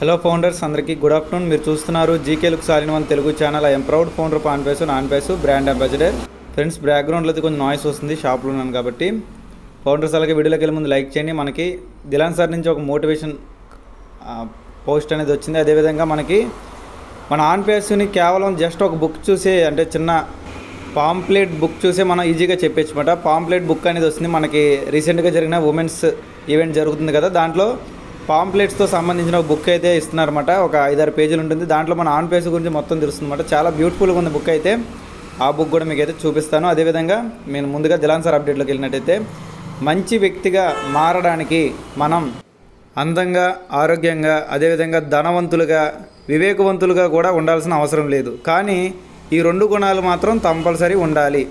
hello founders అందరికీ good afternoon మీరు చూస్తున్నారు GK looks all in one Telugu channel I'm proud founder of ఆన్పేసు నాన్పేసు బ్రాండ్ అంబాసిడర్ ఫ్రెండ్స్ బ్యాక్గ్రౌండ్లో అయితే కొంచెం నాయిస్ వస్తుంది షాప్లో ఉన్నాను కాబట్టి ఫౌండర్స్ అలాగే వీడియోలోకి వెళ్ళే ముందు లైక్ చేయండి మనకి దిలాన్ సార్ నుంచి ఒక మోటివేషన్ పోస్ట్ అనేది వచ్చింది అదేవిధంగా మనకి మన ఆన్పేసుని కేవలం జస్ట్ ఒక బుక్ చూసే అంటే చిన్న పాంప్లెట్ బుక్ చూసే మనం ఈజీగా చెప్పేచ్చమాట పాంప్లెట్ బుక్ అనేది వస్తుంది మనకి రీసెంట్గా జరిగిన ఉమెన్స్ ఈవెంట్ జరుగుతుంది కదా దాంట్లో పాంప్లెట్స్తో సంబంధించిన ఒక బుక్ అయితే ఇస్తున్నారన్నమాట ఒక ఐదారు పేజీలు ఉంటుంది దాంట్లో మన ఆన్ పేజ్ గురించి మొత్తం తెలుస్తుందన్నమాట చాలా బ్యూటిఫుల్గా ఉంది బుక్ అయితే ఆ బుక్ కూడా మీకు అయితే చూపిస్తాను అదేవిధంగా నేను ముందుగా దిలాన్ సార్ అప్డేట్లోకి వెళ్ళినట్టయితే మంచి వ్యక్తిగా మారడానికి మనం అందంగా ఆరోగ్యంగా అదేవిధంగా ధనవంతులుగా వివేకవంతులుగా కూడా ఉండాల్సిన అవసరం లేదు కానీ ఈ రెండు గుణాలు మాత్రం కంపల్సరీ ఉండాలి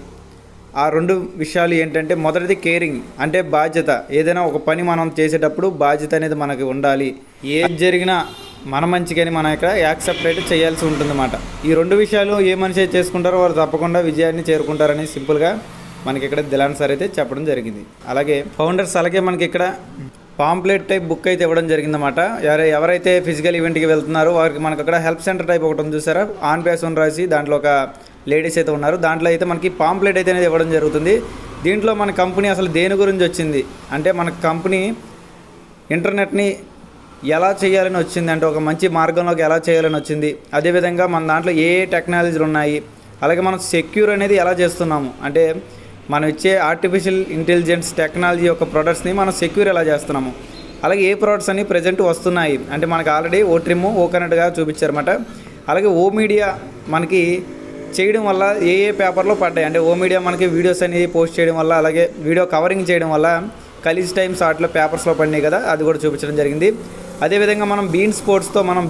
ఆ రెండు విషయాలు ఏంటంటే మొదటిది కేరింగ్ అంటే బాధ్యత ఏదైనా ఒక పని మనం చేసేటప్పుడు బాధ్యత అనేది మనకి ఉండాలి ఏది జరిగినా మన మంచికని మనం ఇక్కడ యాక్సెప్ట్ అయితే చేయాల్సి ఉంటుందన్నమాట ఈ రెండు విషయాలు ఏ మనిషి అయితే చేసుకుంటారో వారు తప్పకుండా విజయాన్ని చేరుకుంటారని సింపుల్గా మనకి ఇక్కడ దిలాన్ సార్ అయితే చెప్పడం జరిగింది అలాగే ఫౌండర్స్ అలాగే మనకి ఇక్కడ పాంప్లెట్ టైప్ బుక్ అయితే ఇవ్వడం జరిగిందన్నమాట ఎవరై ఎవరైతే ఫిజికల్ ఈవెంట్కి వెళ్తున్నారో వారికి మనకు అక్కడ హెల్ప్ సెంటర్ టైప్ ఒకటి ఉంది చూసారా ఆన్ పేస్ అని రాసి దాంట్లో ఒక లేడీస్ అయితే ఉన్నారు దాంట్లో అయితే మనకి పాంప్లెట్ అయితే అనేది ఇవ్వడం జరుగుతుంది దీంట్లో మన కంపెనీ అసలు దేని గురించి వచ్చింది అంటే మన కంపెనీ ఇంటర్నెట్ని ఎలా చేయాలని వచ్చింది అంటే ఒక మంచి మార్గంలోకి ఎలా చేయాలని వచ్చింది అదేవిధంగా మన దాంట్లో ఏ ఏ టెక్నాలజీలు ఉన్నాయి అలాగే మనం సెక్యూర్ అనేది ఎలా చేస్తున్నాము అంటే మనం ఇచ్చే ఆర్టిఫిషియల్ ఇంటెలిజెన్స్ టెక్నాలజీ యొక్క ప్రొడక్ట్స్ని మనం సెక్యూర్ ఎలా చేస్తున్నాము అలాగే ఏ ప్రోడక్ట్స్ అని ప్రజెంట్ వస్తున్నాయి అంటే మనకి ఆల్రెడీ ఓ ట్రిమ్ ఓ కనెక్ట్గా చూపించారన్నమాట అలాగే ఓ మీడియా మనకి చేయడం వల్ల ఏ ఏ పేపర్లో పడ్డాయి అంటే ఓ మీడియా మనకి వీడియోస్ అనేది పోస్ట్ చేయడం వల్ల అలాగే వీడియో కవరింగ్ చేయడం వల్ల కలిజ్ టైమ్స్ వాటిలో పేపర్స్లో పడినాయి కదా అది కూడా చూపించడం జరిగింది అదేవిధంగా మనం బీన్ స్పోర్ట్స్తో మనం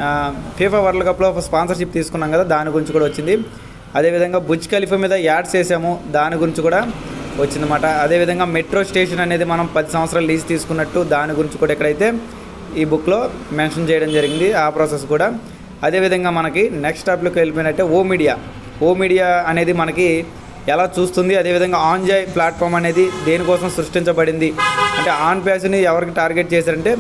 ఫీఫా వరల్డ్ కప్లో స్పాన్సర్షిప్ తీసుకున్నాం కదా దాని గురించి కూడా వచ్చింది అదేవిధంగా బుజ్ ఖలీఫా మీద యాడ్స్ వేసాము దాని గురించి కూడా వచ్చిందన్నమాట అదేవిధంగా మెట్రో స్టేషన్ అనేది మనం పది సంవత్సరాలు లీజ్ తీసుకున్నట్టు దాని గురించి కూడా ఎక్కడైతే ఈ బుక్లో మెన్షన్ చేయడం జరిగింది ఆ ప్రాసెస్ కూడా అదేవిధంగా మనకి నెక్స్ట్ టాపిక్కి వెళ్ళిపోయినట్టే ఓ మీడియా ఓ మీడియా అనేది మనకి ఎలా చూస్తుంది అదేవిధంగా ఆన్జాయ్ ప్లాట్ఫామ్ అనేది దేనికోసం సృష్టించబడింది అంటే ఆన్ ప్యాస్ని ఎవరికి టార్గెట్ చేశారంటే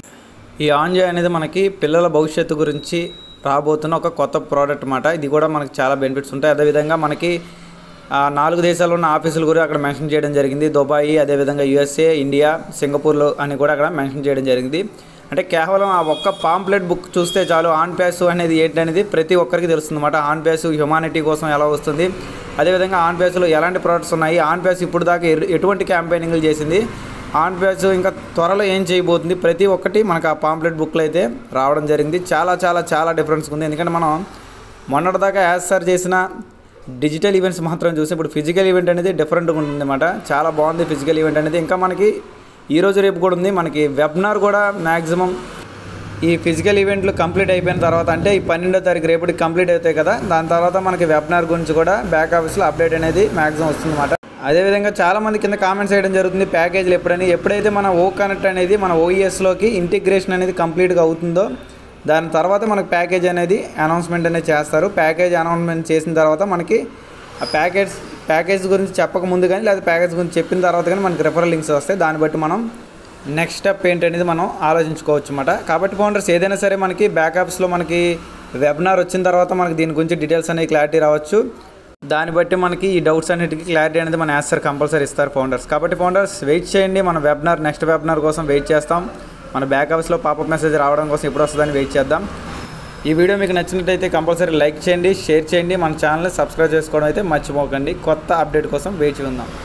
ఈ ఆన్జాయ్ అనేది మనకి పిల్లల భవిష్యత్తు గురించి రాబోతున్న ఒక కొత్త ప్రోడక్ట్ అన్నమాట ఇది కూడా మనకి చాలా బెనిఫిట్స్ ఉంటాయి అదేవిధంగా మనకి ఆ, నాలుగు దేశాల్లో ఉన్న ఆఫీసులు కూడా అక్కడ మెన్షన్ చేయడం జరిగింది దుబాయ్ అదేవిధంగా యుఎస్ఏ ఇండియా సింగపూర్లో అని కూడా అక్కడ మెన్షన్ చేయడం జరిగింది అంటే కేవలం ఆ ఒక్క పాంప్లెట్ బుక్ చూస్తే చాలు ఆన్ ప్యాస్ అనేది ఏంటనేది ప్రతి ఒక్కరికి తెలుస్తుందన్నమాట ఆన్ ప్యాస్ హ్యుమానిటీ కోసం ఎలా వస్తుంది అదేవిధంగా ఆన్ ప్యాస్లో ఎలాంటి ప్రోడక్ట్స్ ఉన్నాయి ఆన్ ప్యాస్ ఇప్పుడు దాకా ఎరు- ఎటువంటి క్యాంపెయినింగ్లు చేసింది ఆన్ ప్యాస్ ఇంకా త్వరలో ఏం చేయబోతుంది ప్రతి ఒక్కటి మనకు ఆ పాంప్లెట్ బుక్లో అయితే రావడం జరిగింది చాలా చాలా చాలా డిఫరెన్స్ ఉంది ఎందుకంటే మనం మొన్నటిదాకా యాజ్ సార్ చేసిన డిజిటల్ ఈవెంట్స్ మాత్రం చూసి ఇప్పుడు ఫిజికల్ ఈవెంట్ అనేది డిఫరెంట్గా ఉంటుంది అనమాట చాలా బాగుంది ఫిజికల్ ఈవెంట్ అనేది ఇంకా మనకి ఈ రోజు రేపు కూడా ఉంది మనకి వెబినార్ కూడా మ్యాక్సిమం ఈ ఫిజికల్ ఈవెంట్లు కంప్లీట్ అయిపోయిన తర్వాత అంటే ఈ పన్నెండో తారీఖు రేపటికి కంప్లీట్ అవుతాయి కదా దాని తర్వాత మనకి వెబినార్ గురించి కూడా బ్యాక్ ఆఫీస్లో అప్డేట్ అనేది మ్యాక్సిమం వస్తుందన్నమాట అదేవిధంగా చాలా మంది కింద కామెంట్స్ చేయడం జరుగుతుంది ప్యాకేజీలు ఎప్పుడని ఎప్పుడైతే మన ఓ కనెక్ట్ అనేది మన ఓఈఎస్లోకి ఇంటిగ్రేషన్ అనేది కంప్లీట్గా అవుతుందో దాని తర్వాత మనకు ప్యాకేజ్ అనేది అనౌన్స్మెంట్ అనేది చేస్తారు ప్యాకేజ్ అనౌన్స్మెంట్ చేసిన తర్వాత మనకి ఆ ప్యాకేజ్ ప్యాకేజ్ గురించి చెప్పక ముందు కానీ లేదా ప్యాకేజ్ గురించి చెప్పిన తర్వాత కానీ మనకి రెఫరల్ లింక్స్ వస్తాయి దాన్ని బట్టి మనం నెక్స్ట్ స్టెప్ ఏంటనేది మనం ఆలోచించుకోవచ్చు అనమాట కాబట్టి ఫౌండర్స్ ఏదైనా సరే మనకి బ్యాకప్స్లో మనకి వెబినార్ వచ్చిన తర్వాత మనకి దీని గురించి డీటెయిల్స్ అనేవి క్లారిటీ రావచ్చు దాన్ని బట్టి మనకి ఈ డౌట్స్ అన్నిటికీ క్లారిటీ అనేది మన ఆన్సర్ కంపల్సరీ ఇస్తారు ఫౌండర్స్ కాబట్టి ఫౌండర్స్ వెయిట్ చేయండి మన వెబినార్ నెక్స్ట్ వెబినార్ కోసం వెయిట్ చేస్తాం మన బ్యాక్ ఆఫీస్లో పాపప్ మెసేజ్ రావడం కోసం ఎప్పుడు వస్తుందని వెయిట్ చేద్దాం ఈ వీడియో మీకు నచ్చినట్టయితే కంపల్సరీ లైక్ చేయండి షేర్ చేయండి మన ఛానల్ని సబ్స్క్రైబ్ చేసుకోవడం అయితే మర్చిపోకండి కొత్త అప్డేట్ కోసం వేచి ఉందాం